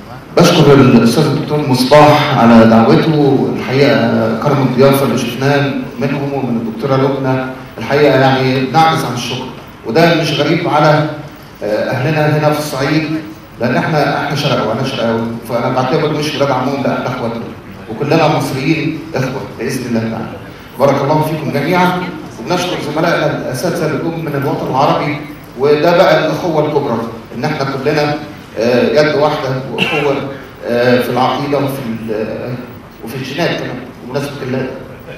بشكر الاستاذ الدكتور مصباح على دعوته الحقيقه كرم الضيافه اللي شفناه منهم ومن الدكتوره لبنى الحقيقه يعني نعجز عن الشكر وده مش غريب على اهلنا هنا في الصعيد لان احنا احنا شرقاوي انا شرقاوي فانا بعتبر مش ولاد عمهم لا احنا اخواتنا وكلنا مصريين اخوه باذن الله تعالى بارك الله فيكم جميعا وبنشكر زملائنا الاساتذه اللي جم من الوطن العربي وده بقى الاخوه الكبرى ان احنا كلنا يد واحده واخوه في العقيده وفي وفي الجينات كمان بمناسبه الله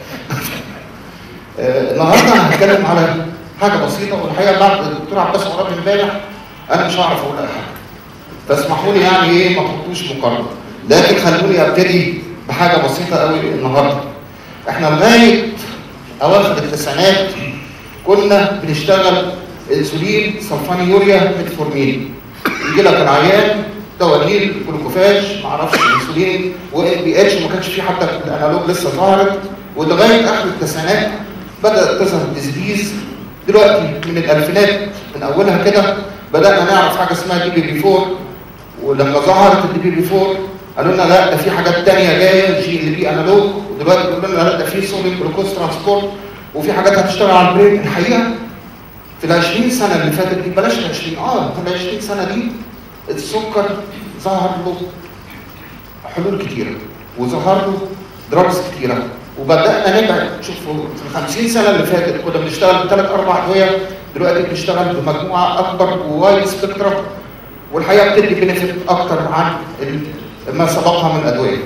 النهارده انا هتكلم على حاجه بسيطه والحقيقه بعد الدكتور عباس مراد امبارح انا مش هعرف اقول اي حاجه فاسمحوا لي يعني ايه ما تحطوش مقارنه لكن خلوني ابتدي بحاجه بسيطه قوي النهارده احنا لغايه اواخر التسعينات كنا بنشتغل انسولين سلفانيوريا ميتفورمين يجي لك العيان دواليل جلوكوفاج ما اعرفش انسولين وان بي اتش ما كانش في حتى الانالوج لسه ظهرت ولغايه اخر التسعينات بدات تظهر الديزبيز دلوقتي من الالفينات من اولها كده بدانا نعرف حاجه اسمها دي بي بي 4 ولما ظهرت الدي بي بي 4 قالوا لنا لا ده في حاجات ثانيه جايه جي ال بي انالوج ودلوقتي بيقولوا لنا لا ده في صوديوم جلوكوز ترانسبورت وفي حاجات هتشتغل على البرين الحقيقه في ال 20 سنه اللي فاتت دي بلاش ال 20 اه في ال 20 سنه دي السكر ظهر له حلول كتيره وظهر له دراجز كتيره وبدانا نبعد شوفوا في ال 50 سنه اللي فاتت كنا بنشتغل بثلاث اربع ادويه دلوقتي بنشتغل بمجموعه اكبر ووايد سبيكترم والحقيقه بتدي بنفيت اكتر عن ما سبقها من ادويه.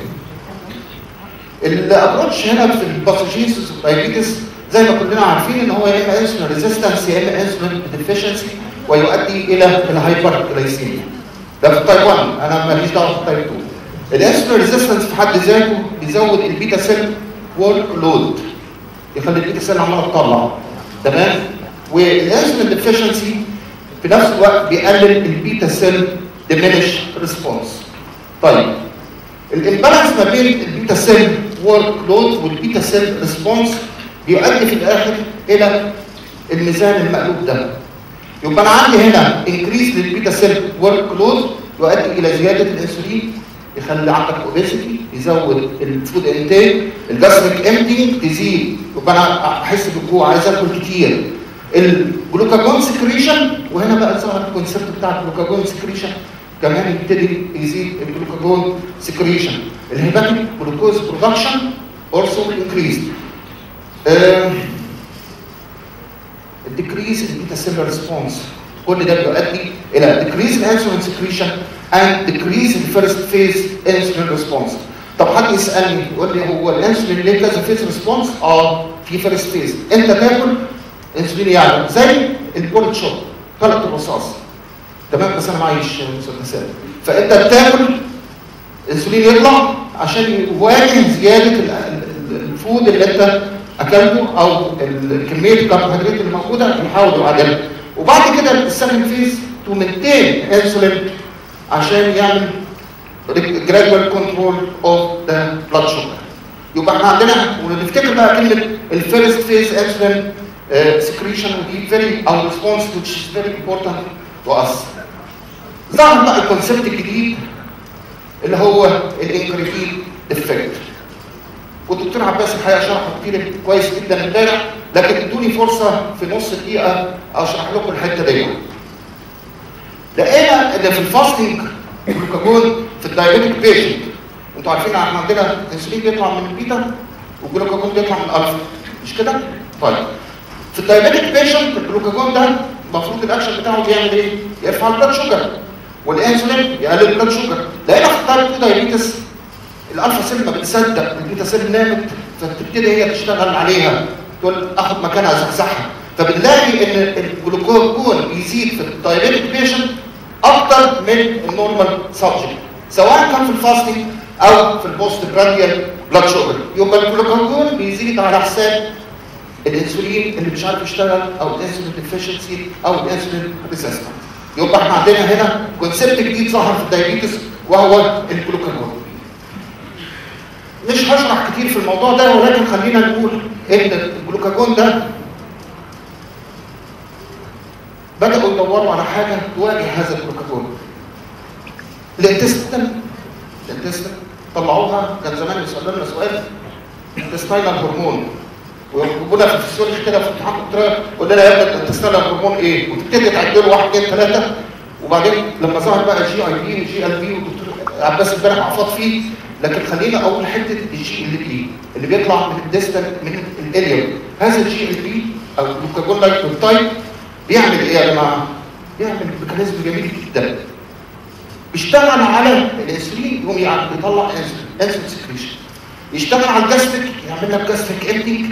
الابروتش هنا في الباثوجينيسيس والدايابيتس زي ما كلنا عارفين ان هو يا اما انسولين ريزيستنس يا اما انسولين ديفيشنسي ويؤدي الى الهايبر جلايسيميا. ده في التايب 1 انا ماليش دعوه في التايب 2. الانسولين ريزيستنس في حد ذاته بيزود البيتا سيل ورك لود يخلي البيتا سيل عماله تطلع تمام؟ والانسولين ديفيشنسي في نفس الوقت بيقلل البيتا سيل ديمينش ريسبونس. طيب الامبالانس ما بين البيتا سيل ورك لود والبيتا سيل ريسبونس بيؤدي في الاخر الى الميزان المقلوب ده يبقى انا عندي هنا انكريس للبيتا سيل ورك لود يؤدي الى زياده الانسولين يخلي عندك اوبيسيتي يزود الفود انتيك الجاستريك امتي تزيد يبقى انا احس بالجوع عايز اكل كتير الجلوكاجون سكريشن وهنا بقى ظهر الكونسيبت بتاع الجلوكاجون سكريشن كمان يبتدي يزيد الجلوكاجون سكريشن الهيباتيك جلوكوز برودكشن اولسو انكريزد الديكريز البيتا سيلر ريسبونس كل ده بيؤدي الى decrease الانسولين سكريشن and decrease الفيرست فيز انسولين ريسبونس طب حد يسالني يقول لي هو الانسولين ليه كذا فيز ريسبونس اه في فيرست فيز انت تاكل انسولين يعلى زي البولت شوب ثلاث رصاص تمام بس انا معيش مسدسات فانت بتاكل انسولين يطلع عشان يواجه زياده الفود اللي انت اكلته او كميه الكربوهيدرات اللي موجوده يحاول يعادلها وبعد كده السكند فيز تو مينتين انسولين عشان يعمل gradual control of the blood sugar يبقى احنا عندنا ونفتكر بقى كلمه الفيرست فيز انسولين سكريشن ودي فيري او ريسبونس which is very important to us ظهر بقى الكونسيبت الجديد اللي هو الانكريتين افكت والدكتور عباس الحقيقه شرحه كتير كويس جدا امبارح لكن ادوني فرصه في نص دقيقه اشرح لكم الحته دي. لقينا ان في الفاستنج الجلوكاجون في الدايابيتيك بيشنت انتوا عارفين احنا عندنا الانسولين بيطلع من البيتا والجلوكاجون بيطلع من الالفا مش كده؟ طيب في الدايابيتيك بيشنت الجلوكاجون ده المفروض الاكشن بتاعه بيعمل ايه؟ يرفع البلاد شوجر والانسولين يقلل البلاد شوجر لقينا في التايب 2 دايابيتس الالفا سيل ما بتصدق البيتا سيل نامت فتبتدي هي تشتغل عليها تقول اخد مكانها زحزحها فبنلاقي ان الجلوكوجون بيزيد في الدايابيتيك بيشنت اكتر من النورمال سبجكت سواء كان في الفاستنج او في البوست برانديال بلاد شوجر يبقى الجلوكوجون بيزيد على حساب الانسولين اللي مش عارف يشتغل او الانسولين ديفيشنسي او الانسولين ريزيستنت يبقى احنا عندنا هنا كونسيبت جديد ظهر في الدايابيتس وهو الجلوكاجون مش هشرح كتير في الموضوع ده ولكن خلينا نقول ان الجلوكاجون ده بدأوا يدوروا على حاجة تواجه هذا الجلوكاجون الانتستين الانتستين طلعوها كان زمان يسالوا لنا سؤال انتستينال هرمون ويقولوا في الفسيولوجي كده في امتحان الدكتوراه يقول لنا يا ابني الانتستينال هرمون ايه وتبتدي تعد له واحد اثنين ثلاثه وبعدين لما ظهر بقى جي اي بي وجي ال بي والدكتور عباس امبارح عفاط فيه لكن خلينا اول حته الجي ال بي اللي بيطلع من الديستال من الاليوم هذا الجي ال بي او الجلوكاجون لايك بيبتايد بيعمل ايه يا جماعه؟ بيعمل ميكانيزم جميل جدا بيشتغل على الانسولين يقوم يعني بيطلع انسولين انسولين سكريشن يشتغل على الجاستريك يعمل لك جاستريك امتنج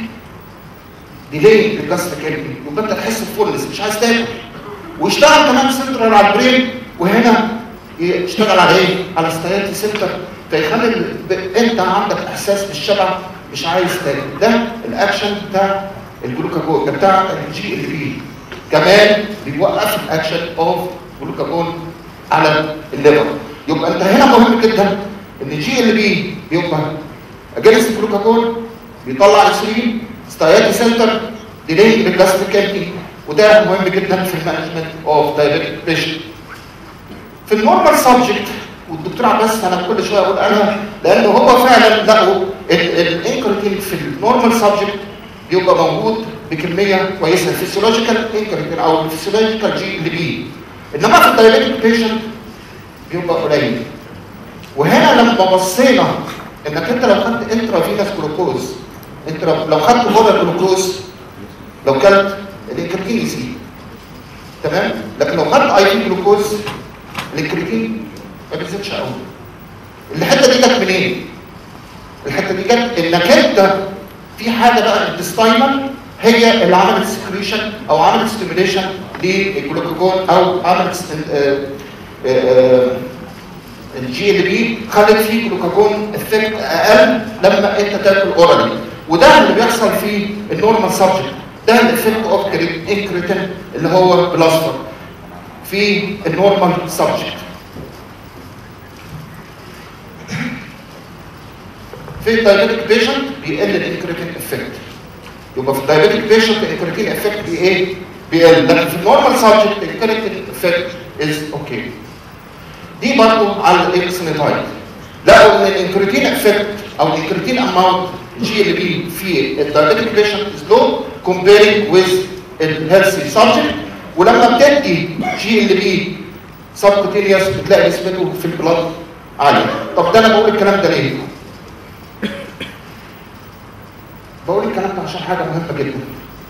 ديلي للجاستريك امتنج يبقى انت تحس بفولنس مش عايز تاكل ويشتغل كمان سنترال على البرين وهنا يشتغل على ايه؟ على ستاياتي سنتر فيخلي ال- انت عندك احساس بالشبع مش عايز تاكل ده الاكشن بتاع الجلوكاجون بتاع الجي ال بي كمان بيوقف الاكشن اوف جلوكاجون على الليفر يبقى انت هنا مهم جدا ان الجي ال بي بيبقى اجنست جلوكاجون بيطلع انسولين ستاياتي سنتر ديلي بالجاستريك امتنج وده مهم جدا في المانجمنت اوف دايابيتك بيشنت في النورمال سبجكت والدكتور عباس انا كل شويه اقول انا لان هو فعلا لقوا الانكريتين في النورمال سبجكت بيبقى موجود بكميه كويسه الفسيولوجيكال انكريتين او الفسيولوجيكال جي ال بي انما في الدايابيتك بيشنت بيبقى قليل وهنا لما بصينا انك انت لو خدت انترافينوس جلوكوز انت لو لو خدت بودر جلوكوز لو كلت الانكريتين يزيد تمام لكن لو خدت اي في جلوكوز الانكريتين ما بيزيدش قوي الحته دي جت منين الحته دي جت انك انت في حاجه بقى انتستاينال هي اللي عملت سكريشن او عملت ستيميوليشن للجلوكوجون او عملت ست- آه، آه، آه، الجي ال بي خلت فيه جلوكاجون افكت اقل لما انت تاكل اورالي وده اللي بيحصل في النورمال سبجكت ده الافكت اوف انكريتين اللي هو بلاستر في النورمال سبجكت في الدايابيتك بيشنت بيقل الانكريتين افكت يبقى في الدايابيتك بيشنت الانكريتين افكت بي ايه بيقل لكن في النورمال سبجكت الانكريتين افكت از اوكي دي برضه على الاكسنيتايد لقوا ان الانكريتين افكت او الانكريتين اماونت جي ال بي في الدايابيتك بيشنت از لو كومبيرنج ويز الهيلثي سبجكت ولما بتدي جي ال بي سبكوتينيوس بتلاقي نسبته في البلاد عاليه طب ده انا بقول الكلام ده ليه؟ بقول الكلام ده عشان حاجه مهمه جدا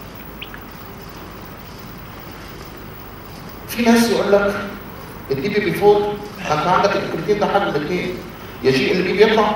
في ناس يقول لك الدي بي بي 4 انت عندك الكريتين ده حاجه من الاثنين يا جي ال بي بيطلع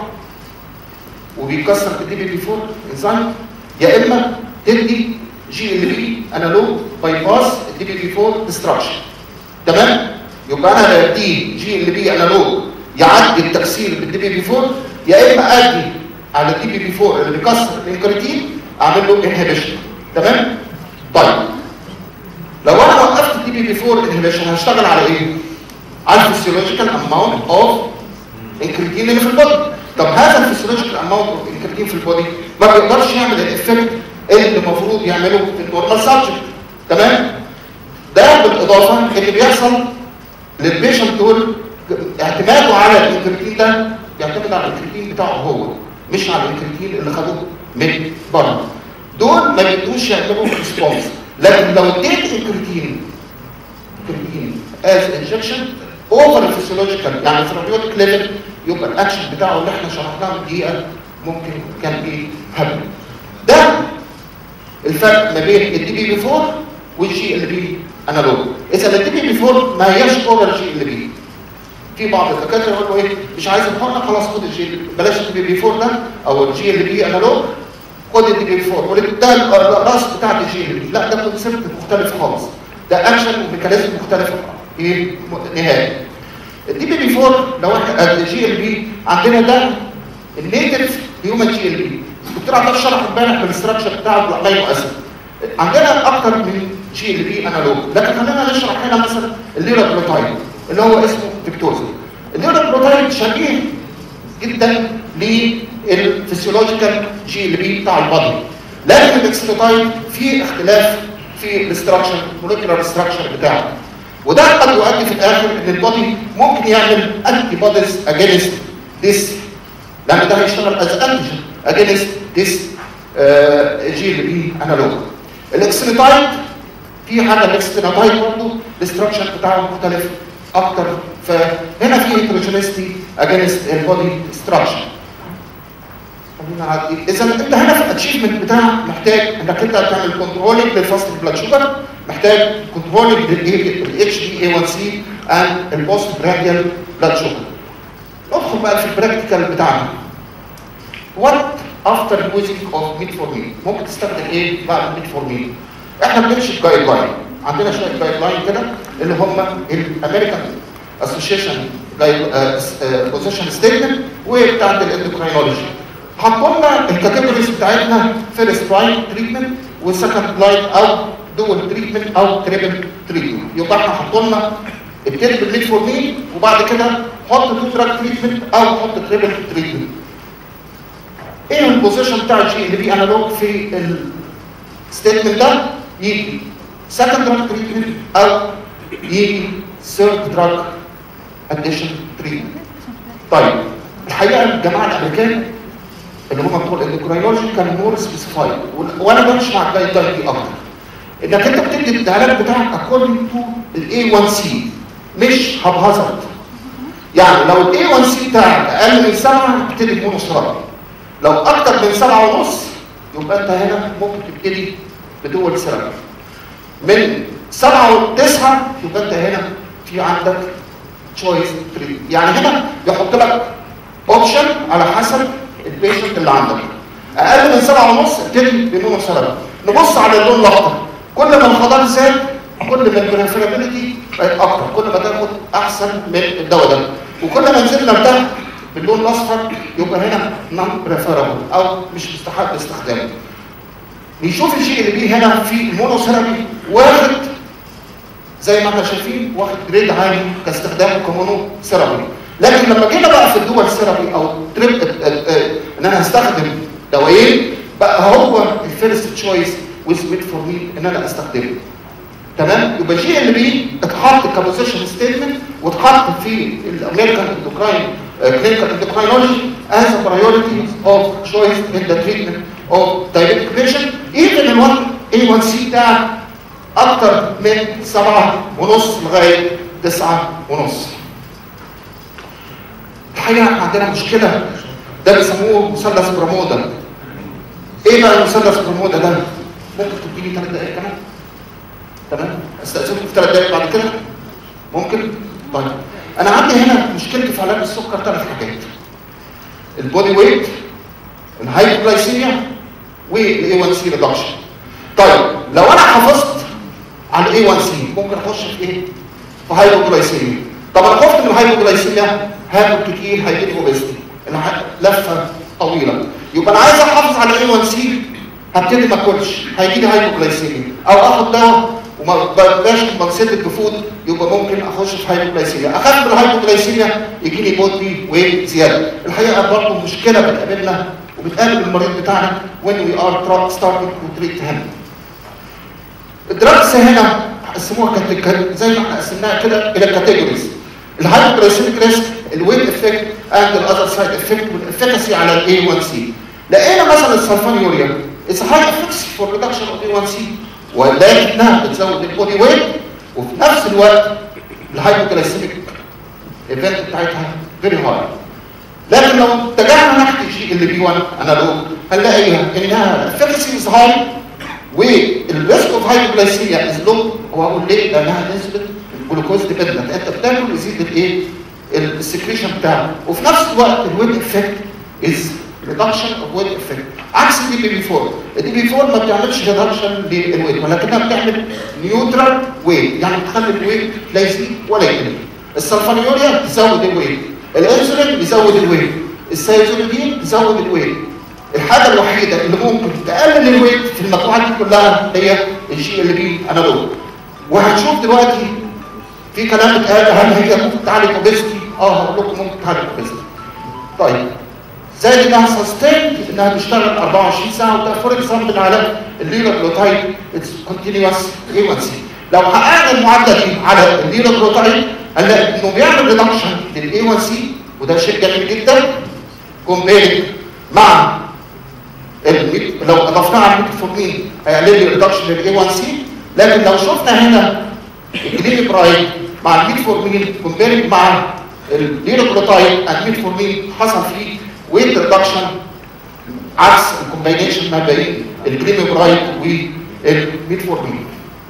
وبيكسر الدي بي بي 4 انزيم يا اما تدي جي ال بي انالوج باي باس الدي بي بي 4 ديستراكشن تمام يبقى انا بدي جي ال بي انالوج يعدي التكسير بالدي بي بي 4 يا اما ادي على الدي بي بي 4 اللي بيكسر الانكريتين اعمل له انهبيشن تمام طيب لو انا وقفت الدي بي بي 4 انهبيشن هشتغل على ايه على الفسيولوجيكال اماونت اوف انكريتين اللي في البودي طب هذا الفسيولوجيكال اماونت اوف انكريتين في البودي ما بيقدرش يعمل الافكت اللي المفروض يعمله في النورمال سبجكت تمام ده بالاضافه اللي بيحصل للبيشنت دول اعتماده على الانكريتين ده بيعتمد على الانكريتين بتاعه هو مش على الانكريتين اللي خدوه من بره دول ما بيقدروش يعملوا ريسبونس لكن لو اديت انكريتين انكريتين از انجكشن اوفر الفسيولوجيكال يعني ثيرابيوتيك ليفل يبقى الاكشن بتاعه اللي احنا شرحناه من دقيقه ممكن كان ايه هبل ده الفرق ما بين الدي بي بي 4 والجي ال بي انالوج اذا الدي بي بي 4 ما هياش اورال جي ال بي في بعض الدكاتره يقولوا ايه مش عايز الحقنه خلاص خد الجي بلاش الدي بي بي 4 ده او الجي ال بي انالوج خد الدي بي بي 4 وده الراس بتاع الجي ال بي لا ده كونسيبت مختلف خالص ده اكشن وميكانيزم مختلف ايه نهائي الدي بي بي 4 لو احنا الجي ال بي عندنا ده النيتف هيومن جي ال بي الدكتور عبد شرح امبارح الاستراكشر بتاع الامينو اسيد عندنا اكتر من جي ال بي انالوج لكن خلينا نشرح هنا مثلا الليرابلوتايد اللي هو اسمه فيكتوزا الليرابلوتايد شبيه جدا للفسيولوجيكال جي ال بي بتاع البادي لكن الاكسلوتايد فيه اختلاف في الاستراكشر الموليكولار استراكشر بتاعه وده قد يؤدي في الاخر ان البادي ممكن يعمل انتي بوديز اجينست this لان ده هيشتغل از انتيجين اجينست this جي اللي بي انالوج الاكسنتايد في حاجه الاكسنتايد برضه الاستراكشر بتاعه مختلف اكتر فهنا في هيتروجينيستي اجينست البودي ستراكشر خلينا نعدي اذا انت هنا في الاتشيفمنت بتاعك محتاج انك انت تعمل كنترولنج للفاست بلاد شوجر محتاج كنترولنج للاتش بي اي 1 سي اند البوست برانديال بلاد شوجر ندخل بقى في البراكتيكال بتاعنا وات افتر يوزنج اوف ميتفورمين ممكن تستخدم ايه بعد الميتفورمين احنا بنمشي بجايد لاين عندنا شويه جايد لاين كده اللي هم الامريكان اسوشيشن بوزيشن ستيتمنت وبتاعت الاندوكراينولوجي حطوا لنا الكاتيجوريز بتاعتنا فيرست لاين تريتمنت وسكند لاين او دول تريتمنت او تريبل تريتمنت يبقى احنا حطوا لنا ابتدي بالميتفورمين وبعد كده حط تو دراج تريتمنت او حط تريبل تريتمنت ايه البوزيشن بتاع الجي اللي بي انالوج في الستيتمنت ده يجي سكند دراج تريتمنت او يجي ثيرد دراج اديشن تريتمنت طيب الحقيقه الجماعه الامريكان اللي هم بتوع الاندوكراينولوجي كانوا مور سبيسيفايد وانا بمشي مع الجايد لاين دي اكتر انك انت بتدي العلاج بتاعك اكوردنج تو الاي 1 سي مش هبهزرد يعني لو الاي 1 سي بتاعك اقل من 7 تبتدي بمونوثيرابي لو اكتر من 7 ونص يبقى انت هنا ممكن تبتدي بدول ثيرابي من 7 و9 يبقى انت هنا في عندك تشويس يعني هنا يحط لك اوبشن على حسب البيشنت اللي عندك اقل من سبعة ونص ابتدي بمونوثيرابي نبص على اللون الاخضر كل ما الخضار زاد كل ما البريفيرابيلتي بقت اكتر كل ما تاخد احسن من الدواء ده وكل ما نزلنا لتحت باللون الاصفر يبقى هنا نون بريفيرابل او مش مستحق استخدامه نشوف الشيء اللي بيه هنا في المونوثيرابي واخد زي ما احنا شايفين واخد جريد عالي كاستخدامه كمونو ثيرابي لكن لما جينا بقى في الدول ثيرابي او تريب ان انا هستخدم دوايين بقى هو الفيرست تشويس ويز ميد فور مي ان انا استخدمه تمام يبقى الجي ال بي اتحط كبوزيشن ستيتمنت واتحط في الامريكان اندوكراين كلينيكال اندوكراينولوجي as a priority of choice in the treatment of diabetic patient even ال 1 A1C بتاعك اكتر من 7 ونص لغايه 9 ونص الحقيقه احنا عندنا مشكله ده بيسموه مثلث برمودا ايه بقى المثلث برمودا ده ممكن تديني ثلاث دقائق كمان تمام استاذنكم في ثلاث دقائق بعد كده ممكن طيب انا عندي هنا مشكلتي في علاج السكر ثلاث حاجات البودي ويت الهايبوغلايسيميا والاي 1 سي ريدكشن طيب لو انا حافظت على الاي 1 سي ممكن اخش في ايه في هايبوغلايسيميا طب انا خفت من الهايبوغلايسيميا هاكل كتير هيجي لي اوبستي لفه طويله يبقى انا عايز احافظ على الاي 1 سي هبتدي ما اكلش هيجي لي هايبوغلايسيميا او اخد دواء وما بقاش كومبنسيتد بفود يبقى ممكن اخش في هايبوغلايسيميا اخاف من الهايبوغلايسيميا يجي لي بودي ويت زياده الحقيقه برضه مشكله بتقابلنا وبتقابل المريض بتاعنا when we are starting to treat him الدراجز هنا قسموها زي ما احنا قسمناها كده الى كاتيجوريز الهايبوغلايسيميك ريسك الويت افكت اند الاذر سايد افكت والافكاسي على الاي 1 سي لقينا مثلا السلفانيوريا اتس هاي افكتس فور ريدكشن اوف اي 1 سي ولكنها بتزود البودي ويت وفي نفس الوقت الهايبوغلايسيميك ايفنت بتاعتها فيري هاي لكن لو اتجهنا ناحيه الشيء اللي بي 1 انالوج هنلاقيها انها الافكاسي از هاي والريسك اوف هايبوغلايسيميا از لو وهقول ليه؟ لانها نسبه الجلوكوز ديبندنت انت بتاكل يزيد الايه؟ السكريشن بتاعه وفي نفس الوقت الويت افكت از ريدكشن اوف ويت افكت عكس الدي بي 4 الدي بي 4 ما بتعملش ريدكشن للويت ولكنها بتعمل نيوترال ويت يعني بتخلي الويت لا يزيد ولا يقل السلفانيوريا تزود الويت الانسولين يزود الويت السايزوليدين يزود الويت الحاجه الوحيده اللي ممكن تقلل الويت في المجموعه دي كلها هي الجي ال بي انالوج وهنشوف دلوقتي في كلام اتقال هل هي ممكن تعالج اوبستي اه هقول لكم ممكن تعالج اوبستي طيب زي انها سستيند انها بتشتغل 24 ساعه وده فور اكزامبل على الليروجلوتايد اتس كونتينوس اي 1 سي لو حققنا المعادله دي على الليروجلوتايد هنلاقي انه بيعمل ريدكشن للاي 1 سي وده شيء جميل جدا كومبيرنج مع الميت- لو اضفناه على الميتفورمين هيعمل لي ريدكشن للاي 1 سي لكن لو شفنا هنا الجليمي برايد مع الميتفورمين كومبيرنج مع الليروكلوتايد الميتفورمين حصل فيه ويت ريدكشن عكس الكومباينيشن ما بين الجليمي برايد والميتفورمين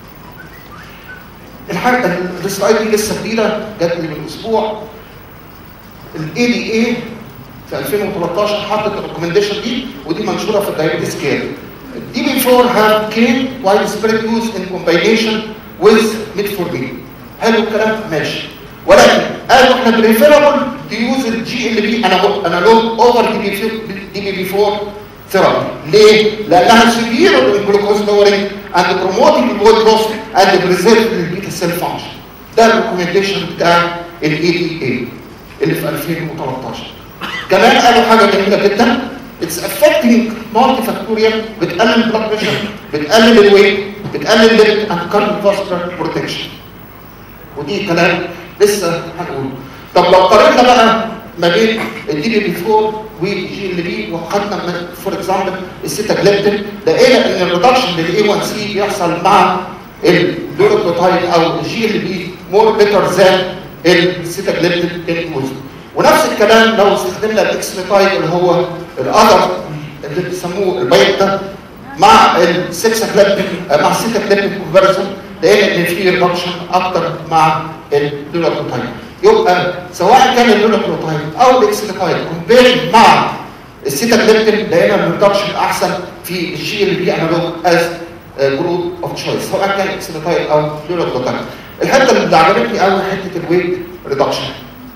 الحاجه السلايد دي لسه جديده جات لي من اسبوع الاي دي اي في 2013 حطت الريكومنديشن دي ودي منشوره في الدايبيتس كير دي before have came widespread use in combination with metformin حلو الكلام ماشي ولكن قالوا احنا بريفيرابل تيوز الجي ال بي انالوج اوفر دي بي دي بي بيفور ثيرابي ليه؟ لانها سيفير الجلوكوز لورينج اند بروموتنج البود لوس اند بريزيرف البيتا سيل فانكشن ده الريكومنديشن بتاع الاي دي اي اللي في 2013 كمان قالوا حاجه جميله جدا اتس افكتنج مالتي فاكتوريال بتقلل البلاد بريشر بتقلل الويت بتقلل الليمت اند كارد فاسكولار بروتكشن ودي كلام لسه هنقوله طب لو قارنا بقى ما بين الدي بي بي 4 والجي ال بي وخدنا فور اكزامبل السيتاجليبتين لقينا ان الريدكشن للاي 1 سي بيحصل مع الدوروكلوتايد او الجي ال بي مور بيتر ذان السيتاجليبتين انكلوزيف ونفس الكلام لو استخدمنا الاكسميتايد اللي هو الاذر اللي بيسموه البيض ده مع السكساكليبتين مع السيتاكليبتين كونفرجن لقينا ان في ريدكشن اكتر مع الدوروكلوتايد يبقى سواء كان الدوروكلوتايد او الاكسميتايد كومبير مع السيتاكليبتين لقينا الريدكشن احسن في الجي ال بي انالوج از جروب اوف تشويس سواء كان اكسميتايد او دوروكلوتايد الحته اللي عجبتني قوي حته الويت ريدكشن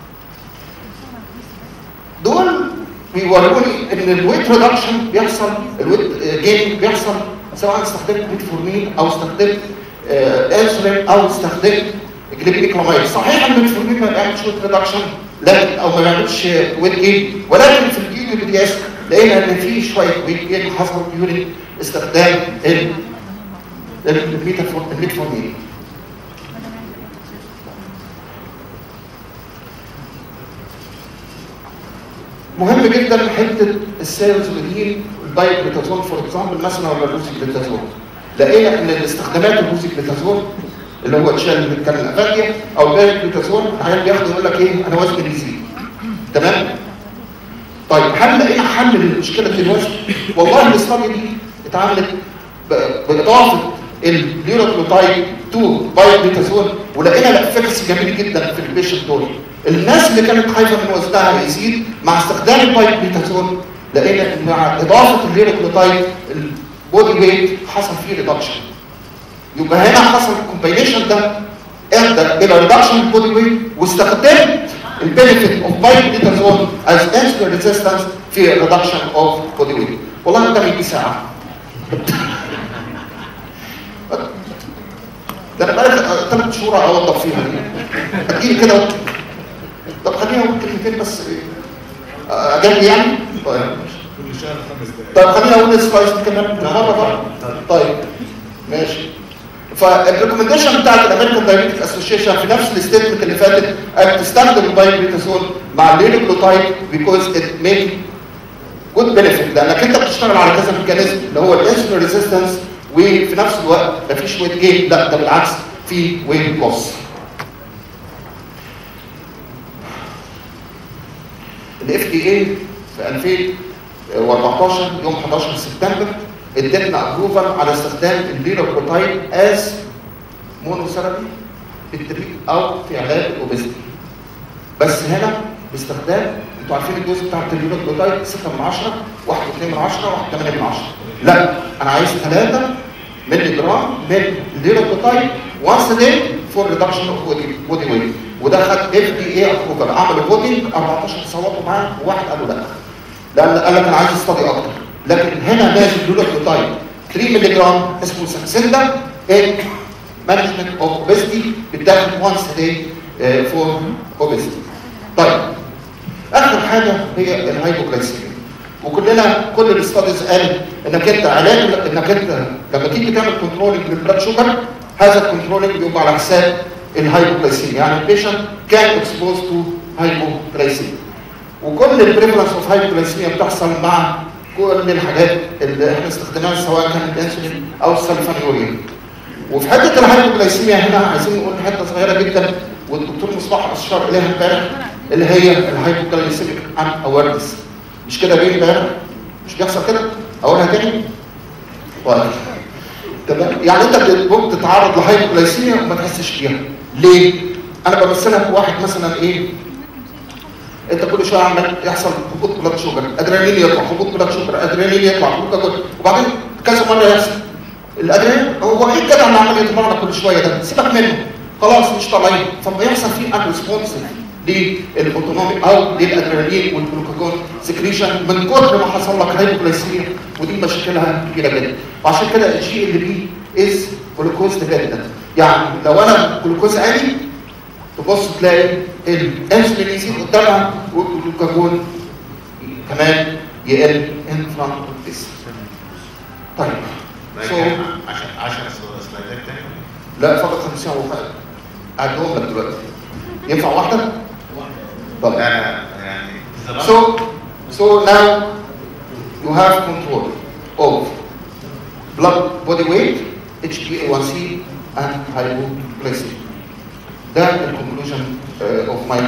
دول بيوروني ان الويت ريدكشن بيحصل الويت جين بيحصل سواء استخدمت ميتفورمين او استخدمت انسولين او استخدمت جليبيكلاميد صحيح ان الميتفورمين ما بيعملش ويت ريدكشن لكن او ما بيعملش ويت جين ولكن في الفيديو بي دي اس لقينا ان في شويه ويت جين حصل ديورنج استخدام الميتفورمين مهم جدا حته السيلز ودين الدايبليتازون فور اكزامبل مثلا ولا الروزيكليتازون لقينا ان الاستخدامات الروزيكليتازون اللي هو تشال اللي كان الافاكيا او الدايبليتازون العيال بياخد يقول لك ايه انا وزني بيزيد تمام طيب هل لقينا حل لمشكله الوزن والله الاستادي دي اتعملت باضافه البيوروكلوتايد تو بايبليتازون ولقينا الافكس جميل جدا في البيشنت دول الناس اللي كانت خايفه من وزنها يزيد مع استخدام البايبليتازون لقينا ان مع اضافه الليروكلوتايد البودي ويت حصل فيه ريدكشن يبقى هنا حصل الكومباينيشن ده ادى الى ريدكشن البودي ويت واستخدمت البينفيت اوف بايبليتازون از انسولين ريزيستنس في ريدكشن اوف بودي ويت والله ده بيجي ساعه ده انا بقالي ثلاث شهور اوضب فيها دي اجيلي كده طب خلينا اقول كلمتين بس اجل يعني طيب كل شهر خمس دقائق طيب خلينا اقول السلايس دي كمان مره بقى طيب ماشي فالريكومنديشن بتاعت الامريكان دايبيتك اسوشيشن في نفس الستيتمنت اللي فاتت انك تستخدم البايبريتازول مع الليلوكلوتايد بيكوز ات ميك جود بنفيت لانك انت بتشتغل على كذا ميكانيزم اللي هو الانسولين ريزيستنس وفي نفس الوقت مفيش ويت جين لا ده بالعكس في ويت لوس الاف دي اي في 2014 يوم 11 سبتمبر ادتنا ابروفال على استخدام الليروكوتايد از مونوثيرابي في التريت او في علاج الاوبيستي بس هنا باستخدام انتوا عارفين الدوز بتاع الليروكوتايد 6 من 10 1 2 من 10 1 8 من 10 لا انا عايز 3 مللي جرام من الليروكوتايد وانس داي فور ريدكشن اوف بودي ويت وده خد اف دي اي ابروفال عملوا فوتنج 14 صوتوا معاه وواحد قالوا لا لان قال لك انا عايز استدي اكتر لكن هنا نازل لولاكلوتايد 3 مللي جرام اسمه ساكسندا ان مانجمنت اوف اوبيستي بتاخد وانس داي فور اوبيستي طيب اخر حاجه هي الهايبوغلايسيميا وكلنا كل الاستاديز قال انك انت علاج انك انت لما تيجي تعمل كنترولنج للبلاد شوجر هذا الكنترولنج بيبقى على حساب الهايبوغلايسيميا يعني البيشنت كان اكسبوز تو هايبوغلايسيميا وكل البريفرنس اوف هايبوجلايسيميا بتحصل مع كل الحاجات اللي احنا استخدمناها سواء كان الانسولين او السلفانيوريا وفي حته الهايبوجلايسيميا هنا عايزين نقول حته صغيره جدا والدكتور مصباح اشار اليها امبارح اللي هي الهايبوجلايسيميك ان اويرنس مش كده بيه امبارح مش بيحصل كده اقولها تاني طيب تمام يعني انت ممكن تتعرض لهايبوجلايسيميا وما تحسش بيها ليه انا بمثلها بواحد مثلا ايه انت كل شويه عمال يحصل هبوط بلاد شوجر ادرينالين يطلع هبوط بلاد شوجر ادرينالين يطلع هبوط وبعدين كذا مره يحصل الادرينالين هو ايه الجدع اللي عمال يتمرن كل شويه ده سيبك منه خلاص مش طالعين فبيحصل فيه ان ريسبونسيف للاوتونومي او للادرينالين والجلوكاجون سكريشن من كتر ما حصل لك هايبوجلايسيميا ودي مشاكلها كبيره جدا وعشان كده الجي ال بي از جلوكوز ديبندنت يعني لو انا جلوكوز عالي تبص تلاقي الانسولين يزيد قدامها والجلوكاجون كمان يقل ان فرونت اوف ذس طيب so, عشان 10 سلايدات تاني لا فقط 50 وحاجه اعدهم لك دلوقتي ينفع واحده؟ طب انا يعني So, so now you have control of blood body weight, HbA1c, and hypoglycemia. ده الكونكلوجن اوف ماي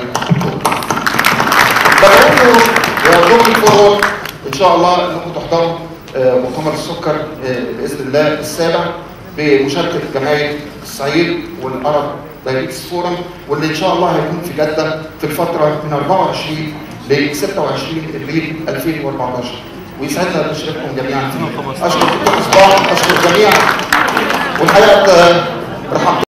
بقول له يا looking forward ان شاء الله انكم تحضروا آه، مؤتمر السكر آه، باذن الله السابع بمشاركه جمعيه الصعيد والارب دايبيتس فورم واللي ان شاء الله هيكون في جده في الفتره من 24 ل 26 ابريل 2014 ويسعدنا بتشريفكم جميعا فيه. اشكر دكتور مصباح اشكر الجميع والحقيقه آه، رحبت